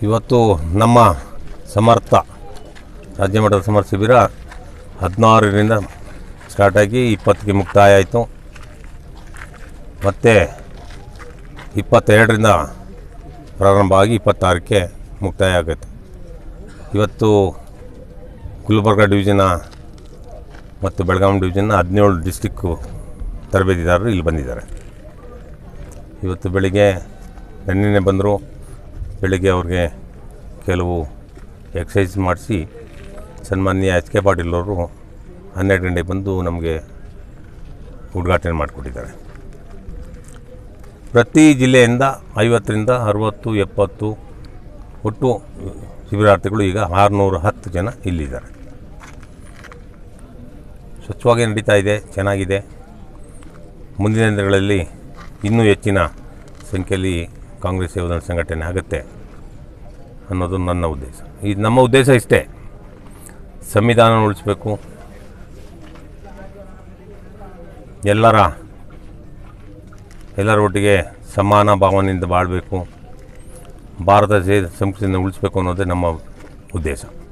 ಇವತ್ತು ನಮ್ಮ ಸಮರ್ಥ ರಾಜ್ಯ ಮಟ್ಟದ ಸಮರ್ಥ ಶಿಬಿರ ಹದಿನಾರರಿಂದ ಸ್ಟಾರ್ಟಾಗಿ ಇಪ್ಪತ್ತಿಗೆ ಮುಕ್ತಾಯ ಆಯಿತು ಮತ್ತು ಇಪ್ಪತ್ತೆರಡರಿಂದ ಪ್ರಾರಂಭ ಆಗಿ ಇಪ್ಪತ್ತಾರಕ್ಕೆ ಮುಕ್ತಾಯ ಆಗುತ್ತೆ ಇವತ್ತು ಗುಲ್ಬರ್ಗ ಡಿವಿಷನ್ನ ಮತ್ತು ಬೆಳಗಾವಿ ಡಿವಿಷನ್ನ ಹದಿನೇಳು ಡಿಸ್ಟಿಕ್ಕು ತರಬೇತಿದಾರರು ಇಲ್ಲಿ ಬಂದಿದ್ದಾರೆ ಇವತ್ತು ಬೆಳಿಗ್ಗೆ ನೆನ್ನೆನೆ ಬಂದರು ಬೆಳಿಗ್ಗೆ ಅವ್ರಿಗೆ ಕೆಲವು ಎಕ್ಸಸೈಸ್ ಮಾಡಿಸಿ ಸನ್ಮಾನ್ಯ ಎಚ್ ಕೆ ಪಾಟೀಲ್ ಅವರು ಹನ್ನೆರಡು ಗಂಟೆಗೆ ಬಂದು ನಮಗೆ ಉದ್ಘಾಟನೆ ಮಾಡಿಕೊಟ್ಟಿದ್ದಾರೆ ಪ್ರತಿ ಜಿಲ್ಲೆಯಿಂದ ಐವತ್ತರಿಂದ ಅರುವತ್ತು ಎಪ್ಪತ್ತು ಒಟ್ಟು ಶಿಬಿರಾರ್ಥಿಗಳು ಈಗ ಆರುನೂರ ಹತ್ತು ಜನ ಇಲ್ಲಿದ್ದಾರೆ ಸ್ವಚ್ಛವಾಗಿ ನಡೀತಾ ಇದೆ ಚೆನ್ನಾಗಿದೆ ಮುಂದಿನ ದಿನಗಳಲ್ಲಿ ಇನ್ನೂ ಹೆಚ್ಚಿನ ಸಂಖ್ಯೆಯಲ್ಲಿ ಕಾಂಗ್ರೆಸ್ ಯುವಜನ ಸಂಘಟನೆ ಆಗುತ್ತೆ ಅನ್ನೋದು ನನ್ನ ಉದ್ದೇಶ ಈ ನಮ್ಮ ಉದ್ದೇಶ ಇಷ್ಟೇ ಸಂವಿಧಾನ ಉಳಿಸ್ಬೇಕು ಎಲ್ಲರ ಎಲ್ಲರ ಒಟ್ಟಿಗೆ ಸಮಾನ ಭಾವನೆಯಿಂದ ಬಾಳಬೇಕು ಭಾರತ ಸಂಸ್ಕೃತಿಯನ್ನು ಉಳಿಸ್ಬೇಕು ಅನ್ನೋದೇ ನಮ್ಮ ಉದ್ದೇಶ